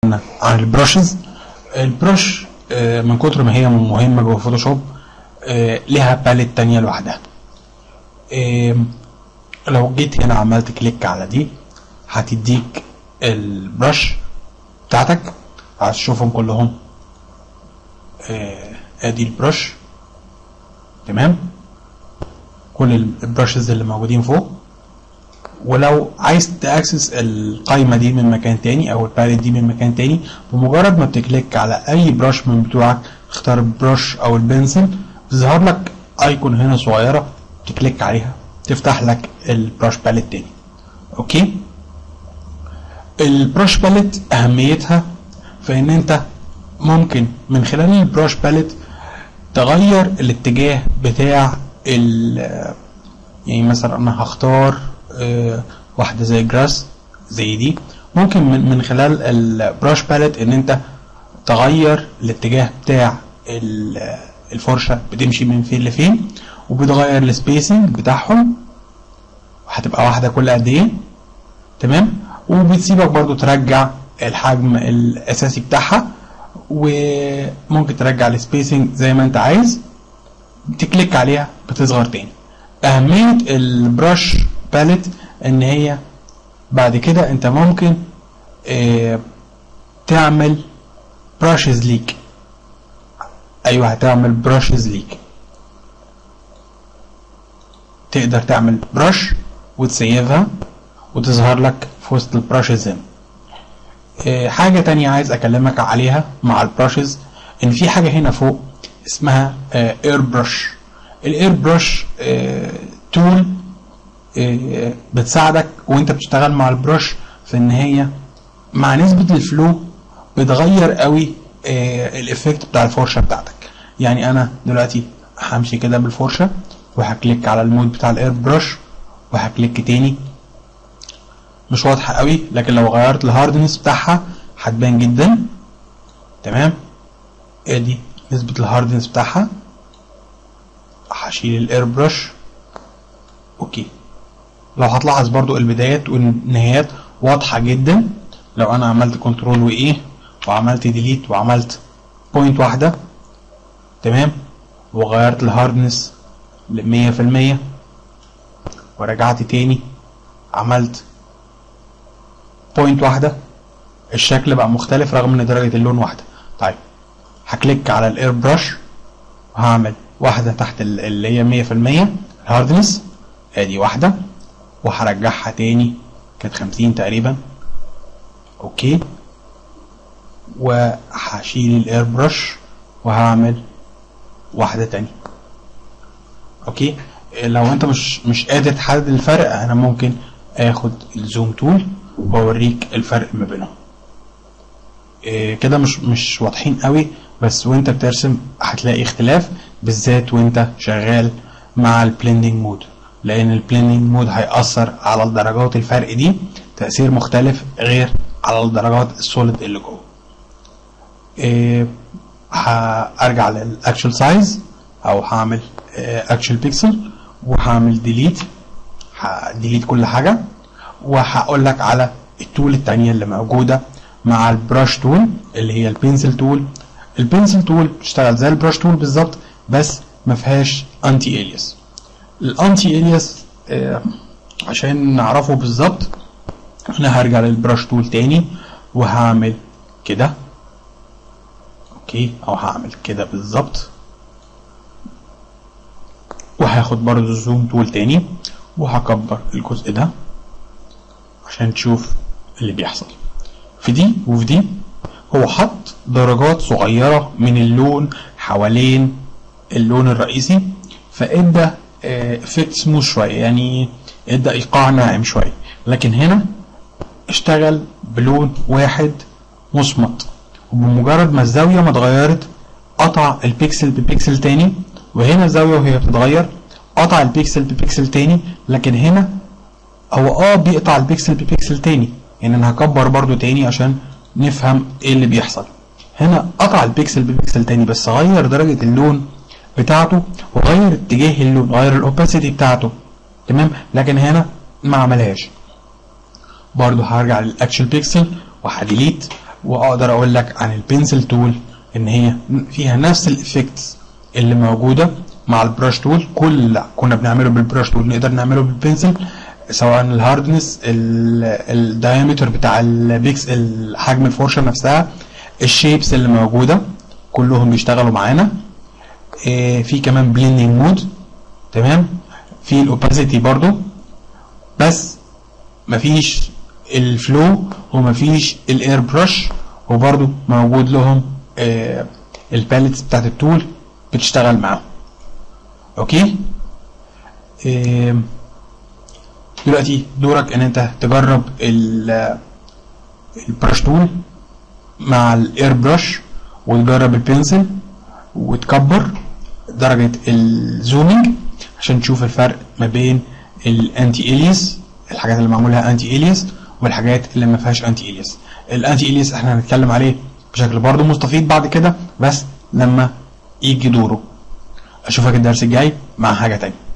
عن البراشز البرش آه، من كتر ما هي مهمه جوه فوتوشوب آه، ليها باليت تانية لوحدها آم، لو جيت هنا عملت كليك على دي هتديك البرش بتاعتك هتشوفهم كلهم آه، ادي البرش تمام كل البراشز اللي موجودين فوق ولو عايز تاكسس القائمه دي من مكان تاني او الباليت دي من مكان تاني بمجرد ما بتكليك على اي براش من بتوعك تختار البرش او البنسل بيظهر لك ايكون هنا صغيره تكليك عليها تفتح لك البراش باليت تاني اوكي البراش باليت اهميتها في ان انت ممكن من خلال البراش باليت تغير الاتجاه بتاع ال يعني مثلا انا هختار آه، واحده زي جراس زي دي ممكن من من خلال البراش باليت ان انت تغير الاتجاه بتاع ال- الفرشه بتمشي من فين لفين وبتغير السبيسنج بتاعهم هتبقى واحده كل قد ايه تمام وبتسيبك برضو ترجع الحجم الاساسي بتاعها وممكن ترجع السبيسنج زي ما انت عايز تكليك عليها بتصغر تاني اهميه البرش باليت ان هي بعد كده انت ممكن اه تعمل براشز ليك ايوه هتعمل براشز ليك تقدر تعمل برش وتسيفها وتظهر لك في وسط البراشز هنا اه حاجة تانية عايز اكلمك عليها مع البراشز ان في حاجة هنا فوق اسمها اير برش الاير برش تول آه، بتساعدك وانت بتشتغل مع البرش في ان هي مع نسبة الفلو بتغير قوي آه، الافكت بتاع الفرشة بتاعتك يعني انا دلوقتي همشي كده بالفرشة وهكليك على المود بتاع الاير برش وهكليك تاني مش واضحة قوي لكن لو غيرت الهاردنس بتاعها هتبان جدا تمام ادي نسبة الهاردنس بتاعها هشيل الاير برش اوكي لو هتلاحظ برضو البدايات والنهايات واضحة جدا لو انا عملت كنترول وايه وعملت ديليت وعملت بوينت واحدة تمام وغيرت الهاردنس لمية في المية ورجعت تاني عملت بوينت واحدة الشكل بقى مختلف رغم ان درجة اللون واحدة طيب هكليك على الاير برش وهعمل واحدة تحت ال- اللي هي مية في المية الهاردنس ادي واحدة وهرجعها تاني كانت خمسين تقريبا اوكي وهشيل الاير برش وهعمل واحدة تانية اوكي لو انت مش مش قادر تحدد الفرق انا ممكن اخد الزوم تول واوريك الفرق ما بينهم إيه كده مش مش واضحين قوي بس وانت بترسم هتلاقي اختلاف بالذات وانت شغال مع البلندنج مود لان البلندنج مود هيأثر على الدرجات الفرق دي تأثير مختلف غير على الدرجات السوليد اللي جوه إيه هرجع للاكشوال سايز او هعمل اكشوال بيكسل وهعمل ديليت هديليت كل حاجه وهقول لك على التول التانية اللي موجوده مع البراش تول اللي هي البنسل تول البنسل تول بتشتغل زي البراش تول بالظبط بس ما فيهاش انتي الياس الانتي الياس آه عشان نعرفه بالظبط انا هرجع للبراش تول تاني وهعمل كده اوكي او هعمل كده بالظبط وهاخد برضو الزوم تول تاني وهكبر الجزء ده عشان تشوف اللي بيحصل في دي وفي دي هو حط درجات صغيرة من اللون حوالين اللون الرئيسي فادى افكت سموث شوية يعني ادى ايقاع ناعم شوية لكن هنا اشتغل بلون واحد مصمت وبمجرد ما الزاوية ما اتغيرت قطع البيكسل ببيكسل تاني وهنا الزاوية وهي بتتغير قطع البيكسل ببيكسل تاني لكن هنا هو اه بيقطع البيكسل ببيكسل تاني يعني انا هكبر برضو تاني عشان نفهم ايه اللي بيحصل هنا قطع البيكسل ببيكسل تاني بس غير درجة اللون بتاعته وغير اتجاه اللون غير الاوباسيتي بتاعته تمام لكن هنا ما عملهاش برضو هرجع للاكشن بيكسل وهديليت واقدر اقول لك عن البنسل تول ان هي فيها نفس الافكتس اللي موجوده مع البراش تول كل اللي كنا بنعمله بالبراش تول نقدر نعمله بالبنسل سواء الهاردنس الدايمتر بتاع البيكس حجم الفرشه نفسها الشيبس اللي موجوده كلهم بيشتغلوا معانا إيه في كمان بليندنج مود تمام في الاوباسيتي برضو بس مفيش الفلو ومفيش الاير برش وبرضو موجود لهم آه الباليتس بتاعت التول بتشتغل معاهم اوكي آه دلوقتي دورك ان انت تجرب البرش تول مع الاير برش وتجرب البنسل وتكبر درجة الزومينج عشان تشوف الفرق ما بين الانتي اليس الحاجات اللي معمولها انتي اليس والحاجات اللي ما فيهاش انتي اليس الانتي اليس احنا هنتكلم عليه بشكل برضه مستفيض بعد كده بس لما يجي دوره اشوفك الدرس الجاي مع حاجة تانية